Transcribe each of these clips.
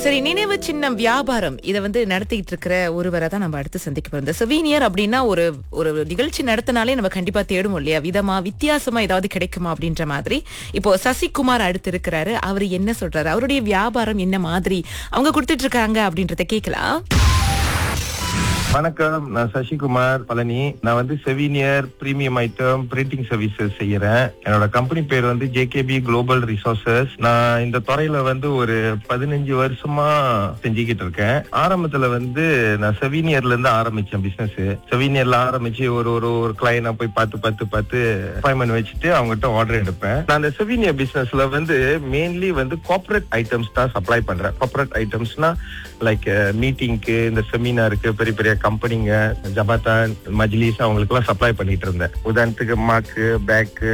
சரி நினைவு சின்னம் வியாபாரம் இதை வந்து நடத்திட்டு இருக்கிற ஒருவரை தான் நம்ம அடுத்து சந்திக்க போறோம் இந்த செவீனியர் அப்படின்னா ஒரு ஒரு நிகழ்ச்சி நடத்தினாலே நம்ம கண்டிப்பா தேடுவோம் இல்லையா விதமா வித்தியாசமா ஏதாவது கிடைக்குமா அப்படின்ற மாதிரி இப்போ சசிகுமார் அடுத்து இருக்கிறாரு அவர் என்ன சொல்றாரு அவருடைய வியாபாரம் என்ன மாதிரி அவங்க கொடுத்துட்டு இருக்காங்க அப்படின்றத கேட்கலாம் வணக்கம் நான் சசிகுமார் பழனி நான் வந்து souvenir premium item printing services செய்யறேன் என்னோட கம்பெனி பேர் வந்து ஜேகேபி குளோபல் ரிசோர்சஸ் நான் இந்த துறையில வந்து ஒரு பதினஞ்சு வருஷமா செஞ்சுக்கிட்டு இருக்கேன் ஆரம்பத்துல வந்து நான் செவீனியர்ல இருந்து ஆரம்பிச்சேன் பிசினஸ் செவீனியர்ல ஆரம்பிச்சு ஒரு ஒரு ஒரு கிளைனா போய் பார்த்து பார்த்து பார்த்து அப்பாயின்மெண்ட் வச்சுட்டு அவங்ககிட்ட ஆர்டர் எடுப்பேன் நான் அந்த செவீனியர் பிசினஸ்ல வந்து மெயின்லி வந்து கார்பரேட் ஐட்டம்ஸ் தான் சப்ளை பண்றேன் கார்பரேட் ஐட்டம்ஸ்னா லைக் மீட்டிங்க்கு இந்த செமினாருக்கு பெரிய பெரிய கம்பெனிங்க ஜபாத்தான் மஜ்லிஸ் அவங்களுக்கு எல்லாம் சப்ளை பண்ணிட்டு இருந்தேன் உதாரணத்துக்கு மாக்கு பேக்கு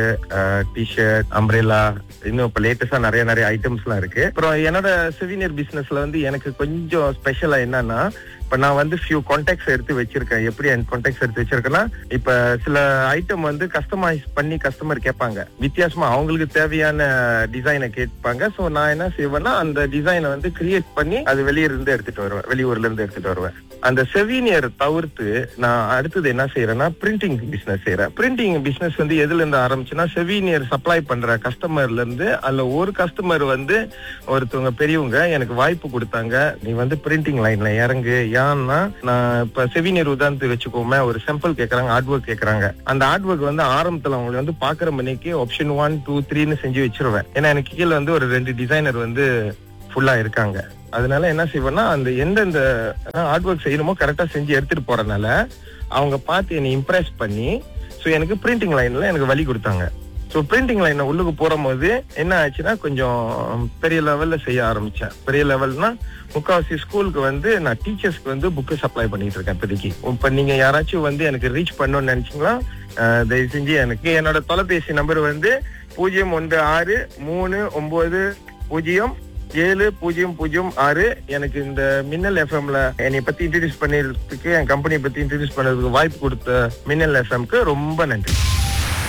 டிஷர்ட் அம்ப்ரெலா இன்னும் இப்ப லேட்டஸ்டா நிறைய நிறைய ஐட்டம்ஸ் எல்லாம் இருக்கு அப்புறம் என்னோட சிவினியர் பிசினஸ்ல வந்து எனக்கு கொஞ்சம் ஸ்பெஷலா என்னன்னா இப்ப நான் வந்து ஃபியூ கான்டாக்ட்ஸ் எடுத்து வச்சிருக்கேன் எப்படி என் கான்டாக்ட்ஸ் எடுத்து வச்சிருக்கேன்னா இப்ப சில ஐட்டம் வந்து கஸ்டமைஸ் பண்ணி கஸ்டமர் கேட்பாங்க வித்தியாசமா அவங்களுக்கு தேவையான டிசைனை கேட்பாங்க சோ நான் என்ன செய்வேன்னா அந்த டிசைனை வந்து கிரியேட் பண்ணி அது வெளியூர்ல இருந்து எடுத்துட்டு வருவேன் வெளியூர்ல இருந்து எடுத்துட்டு வருவேன் அந்த செவீனியர் தவிர்த்து நான் அடுத்தது என்ன செய்யறேன்னா பிரிண்டிங் பிசினஸ் செய்யறேன் பிரிண்டிங் பிசினஸ் வந்து எதுல இருந்து ஆரம்பிச்சுன்னா செவீனியர் சப்ளை பண்ற கஸ்டமர்ல இருந்து அதுல ஒரு கஸ்டமர் வந்து ஒருத்தவங்க பெரியவங்க எனக்கு வாய்ப்பு கொடுத்தாங்க நீ வந்து பிரிண்டிங் லைன்ல இறங்கு ஏன்னா நான் இப்ப செவீனியர் உதாரணத்துக்கு வச்சுக்கோமே ஒரு சாம்பிள் கேக்குறாங்க ஆர்ட் ஒர்க் கேக்குறாங்க அந்த ஆர்ட் ஒர்க் வந்து ஆரம்பத்துல அவங்களை வந்து பாக்குற மணிக்கு ஆப்ஷன் ஒன் டூ த்ரீன்னு செஞ்சு வச்சிருவேன் ஏன்னா எனக்கு கீழே வந்து ஒரு ரெண்டு டிசைனர் வந்து ஃபுல்லா இருக்காங்க அதனால என்ன செய்வேன்னா அந்த எந்தெந்த ஆர்ட் ஒர்க் செய்யணுமோ கரெக்டா செஞ்சு எடுத்துட்டு போறதுனால அவங்க பார்த்து என்னை இம்ப்ரெஸ் பண்ணி ஸோ எனக்கு பிரிண்டிங் லைன்ல எனக்கு வழி கொடுத்தாங்க ஸோ பிரிண்டிங் லைன் உள்ளுக்கு போகும்போது என்ன ஆச்சுன்னா கொஞ்சம் பெரிய லெவல்ல செய்ய ஆரம்பிச்சேன் பெரிய லெவல்னா முக்காவாசி ஸ்கூலுக்கு வந்து நான் டீச்சர்ஸ்க்கு வந்து புக்கு சப்ளை பண்ணிட்டு இருக்கேன் இப்போதைக்கு இப்ப நீங்க யாராச்சும் வந்து எனக்கு ரீச் பண்ணணும்னு நினைச்சீங்களா அஹ், தயவு செஞ்சு எனக்கு என்னோட தொலைபேசி நம்பர் வந்து பூஜ்ஜியம் ஒன்று ஆறு மூணு ஒன்பது பூஜ்ஜியம் ஏழு பூஜ்ஜியம் பூஜ்ஜியம் ஆறு எனக்கு இந்த மின்னல் எஃப்எம்ல என்னை பத்தி இன்ட்ரடியூஸ் பண்ணிருக்கிறதுக்கு என் கம்பெனியை பத்தி இன்ட்ரடியூஸ் பண்ணதுக்கு வாய்ப்பு கொடுத்த மின்னல் எஃப்எம்க்கு ரொம்ப நன்றி